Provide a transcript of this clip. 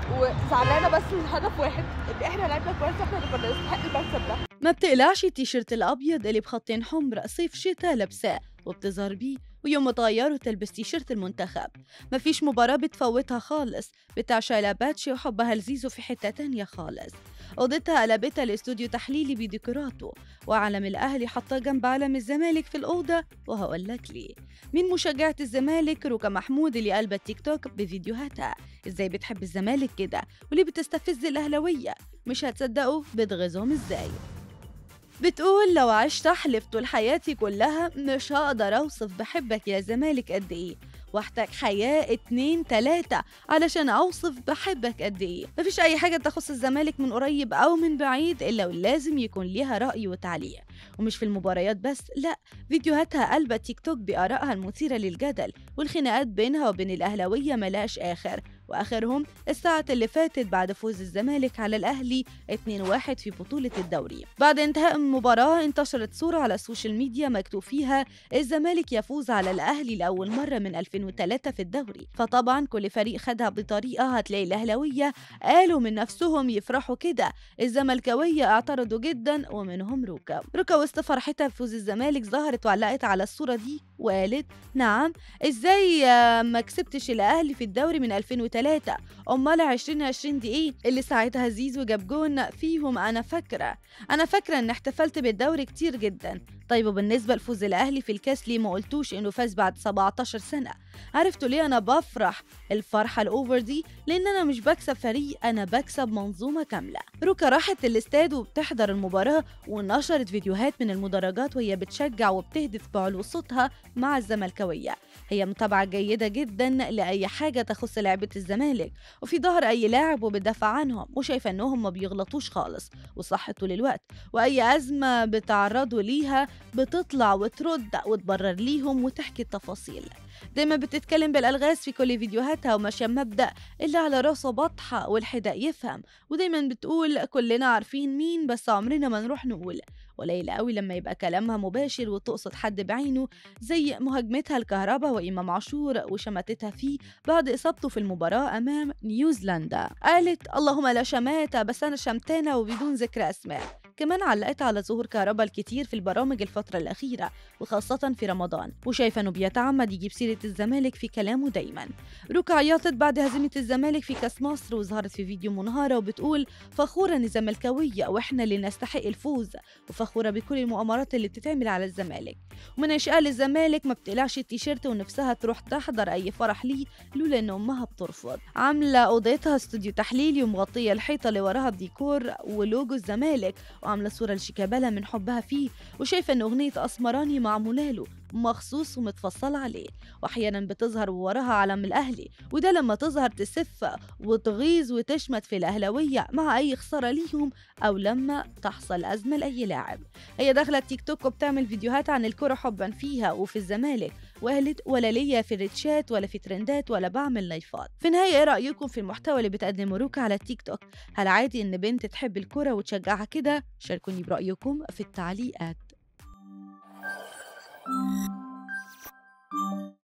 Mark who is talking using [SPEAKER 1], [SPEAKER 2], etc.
[SPEAKER 1] وزعلانه بس لهدف واحد ان احنا لعبنا كويس واحنا اللي كنا نستحق المكسب ده
[SPEAKER 2] ما بتقلعش التيشيرت الأبيض اللي بخطين حمر صيف شتاء لابساه وبتظهر بيه ويوم ما تغيره تلبس تيشيرت المنتخب مفيش مباراة بتفوتها خالص بتعشى لاباتشي وحبها لزيزو في حتة تانية خالص أوضتها قلبتها لاستوديو تحليلي بديكوراته وعلم الأهلي حطاه جنب علم الزمالك في الأوضة وهقول لك ليه من مشجعة الزمالك روكا محمود اللي قلبت تيك توك بفيديوهاتها ازاي بتحب الزمالك كده وليه بتستفز الأهلوية مش هتصدقوا بتغيظهم ازاي بتقول لو عشت أحلف طول حياتي كلها مش هقدر أوصف بحبك يا زمالك قد إيه واحتاج حياة اتنين تلاتة علشان أوصف بحبك قد إيه مفيش أي حاجة تخص الزمالك من قريب أو من بعيد إلا ولازم يكون ليها رأي وتعليق ومش في المباريات بس لا فيديوهاتها قلبت تيك توك بآرائها المثيرة للجدل والخناقات بينها وبين الأهلاوية ملاش آخر واخرهم الساعة اللي فاتت بعد فوز الزمالك على الاهلي 2-1 في بطولة الدوري. بعد انتهاء المباراة انتشرت صورة على السوشيال ميديا مكتوب فيها الزمالك يفوز على الاهلي لاول مرة من 2003 في الدوري، فطبعا كل فريق خدها بطريقة هتلاقي الاهلاوية قالوا من نفسهم يفرحوا كده، الزملكاوية اعترضوا جدا ومنهم روكا. روكا وسط فرحتها بفوز الزمالك ظهرت وعلقت على الصورة دي وقالت نعم ازاي آه، ما كسبتش الاهلي في الدوري من 2003 امال 2020 دي ايه اللي ساعتها زيزو جاب جون فيهم انا فاكره انا فاكره ان احتفلت بالدوري كتير جدا طيب وبالنسبه لفوز الاهلي في الكاس ليه ما قلتوش انه فاز بعد 17 سنه عرفتوا ليه انا بفرح الفرحه الاوفر دي لان انا مش بكسب فريق انا بكسب منظومه كامله روكا راحت الاستاد وبتحضر المباراه ونشرت فيديوهات من المدرجات وهي بتشجع وبتهدف بعلو صوتها مع الزملكاويه هي متابعه جيده جدا لاي حاجه تخص لعبه الزمالك وفي ظهر اي لاعب وبتدافع عنهم وشايفه انهم ما بيغلطوش خالص وصح طول الوقت واي ازمه بتعرضوا ليها بتطلع وترد وتبرر ليهم وتحكي التفاصيل دايما بتتكلم بالالغاز في كل فيديوهاتها وماشيه مبدا اللي على راسه بطحه والحداء يفهم ودايما بتقول كلنا عارفين مين بس عمرنا ما نروح نقول قليل قوي لما يبقى كلامها مباشر وتقصد حد بعينه زي مهاجمتها الكهرباء وإمام عاشور وشماتتها فيه بعد إصابته في المباراة أمام نيوزيلندا قالت اللهم لا شماتة بس أنا شمتانة وبدون ذكر أسماء كمان علقت على ظهور كهرباء الكتير في البرامج الفترة الأخيرة وخاصة في رمضان وشايفة إنه بيتعمد يجيب سيرة الزمالك في كلامه دايما روكا عيطت بعد هزيمة الزمالك في كأس مصر وظهرت في فيديو منهارة وبتقول فخورة إني زملكاوية وإحنا اللي نستحق الفوز وفخورة بكل المؤامرات اللي بتتعمل على الزمالك ومن عشقها للزمالك ما بتقلعش التيشيرت ونفسها تروح تحضر أي فرح ليه لولا إن أمها بترفض عاملة أوضتها استوديو تحليلي ومغطية الحيطة اللي وراها بديكور ولوجو الزمالك وعاملة صورة لشيكابالا من حبها فيه وشايفة إن أغنية أسمراني معمولة له مخصوص ومتفصلة عليه وأحيانا بتظهر وراها علم الأهلي وده لما تظهر تسف وتغيظ وتشمت في الأهلوية مع أي خسارة ليهم أو لما تحصل أزمة لأي لاعب هي داخلة تيك توك وبتعمل فيديوهات عن الكرة حبا فيها وفي الزمالك وقالت ولا ليا في الريتشات ولا في ترندات ولا بعمل لايفات في النهاية ايه رأيكم في المحتوى اللي بتقدمه روكا على التيك توك هل عادي ان بنت تحب الكرة وتشجعها كده شاركوني برأيكم في التعليقات